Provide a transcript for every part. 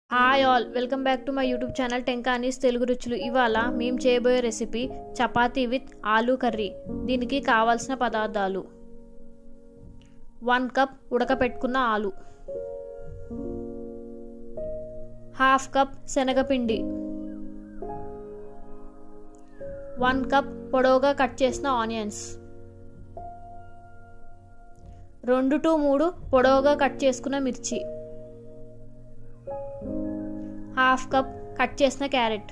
hi all welcome back to my YouTube channel టెంకానీస్ తెలుగు రుచులు ఇవాళ మేము చేయబోయే recipe chapati with aloo curry దీనికి కావాల్సిన పదార్థాలు వన్ కప్ ఉడకపెట్టుకున్న ఆలు హాఫ్ కప్ శనగపిండి వన్ కప్ పొడవుగా కట్ చేసిన ఆనియన్స్ రెండు టు మూడు పొడవుగా కట్ చేసుకున్న మిర్చి హాఫ్ కప్ కట్ చేసిన క్యారెట్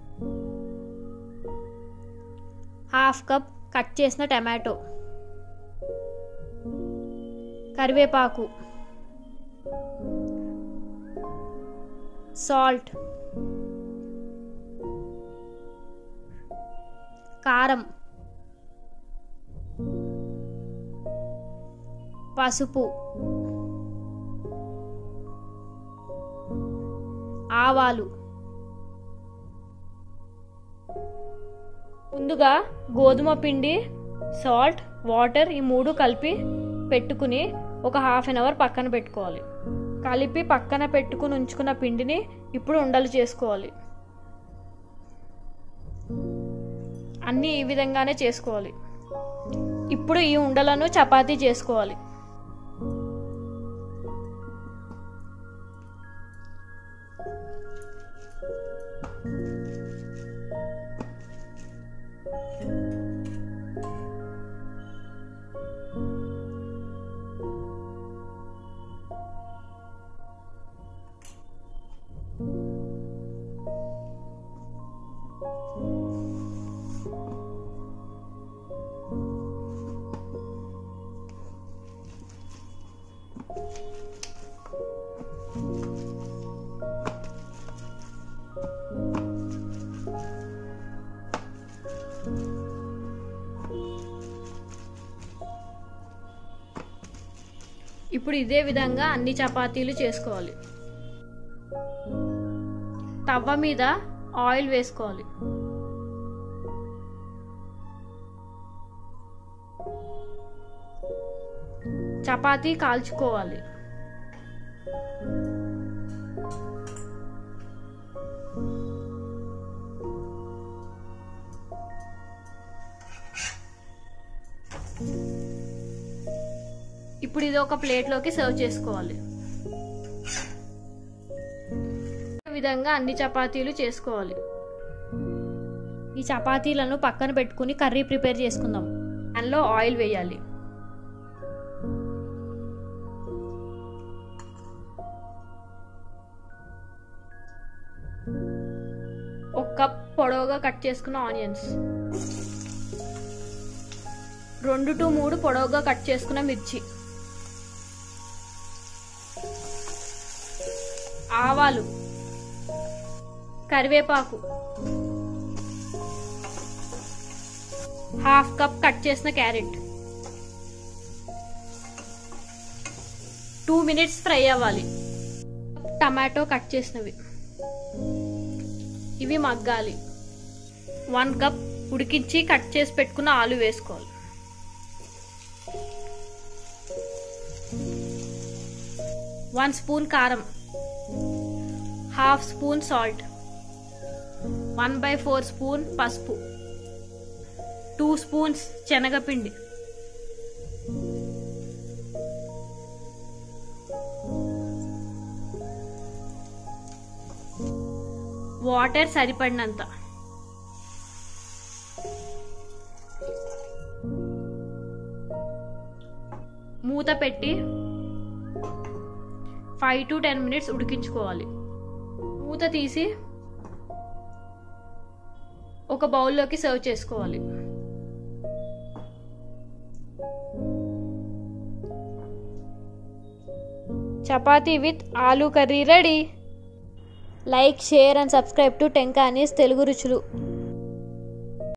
హాఫ్ కప్ కట్ చేసిన టమాటో కరివేపాకు సాల్ట్ కారం పసుపు ఆవాలు ముందుగా గోధుమ పిండి సాల్ట్ వాటర్ ఈ మూడు కలిపి పెట్టుకుని ఒక హాఫ్ అన్ అవర్ పక్కన పెట్టుకోవాలి కలిపి పక్కన పెట్టుకుని ఉంచుకున్న పిండిని ఇప్పుడు ఉండలు చేసుకోవాలి అన్నీ ఈ విధంగానే చేసుకోవాలి ఇప్పుడు ఈ ఉండలను చపాతీ చేసుకోవాలి ఇప్పుడు ఇదే విధంగా అన్ని చపాతీలు చేసుకోవాలి తవ్వ మీద ఆయిల్ వేసుకోవాలి చపాతీ కాల్చుకోవాలి ఇప్పుడు ఇది ఒక ప్లేట్లోకి సర్వ్ చేసుకోవాలి విధంగా అన్ని చపాతీలు చేసుకోవాలి ఈ చపాతీలను పక్కన పెట్టుకుని కర్రీ ప్రిపేర్ చేసుకుందాం దానిలో ఆయిల్ వేయాలి ఒక కప్ పొడవుగా కట్ చేసుకున్న ఆనియన్స్ రెండు టు మూడు పొడవుగా కట్ చేసుకున్న మిర్చి ఆవాలు కరివేపాకు హాఫ్ కప్ కట్ చేసిన క్యారెట్ టూ మినిట్స్ ఫ్రై అవ్వాలి టమాటో కట్ చేసినవి ఇవి మగ్గాలి వన్ కప్ ఉడికించి కట్ చేసి పెట్టుకున్న ఆలు వేసుకోవాలి వన్ స్పూన్ కారం half spoon salt one by four spoon పసుపు టూ స్పూన్స్ శనగపిండి వాటర్ సరిపడినంత మూత పెట్టి ఫైవ్ టు టెన్ మినిట్స్ ఉడికించుకోవాలి మూత తీసి ఒక బౌల్లోకి సర్వ్ చేసుకోవాలి chapati with aloo curry ready like share and subscribe to టెంకానీస్ తెలుగు రుచులు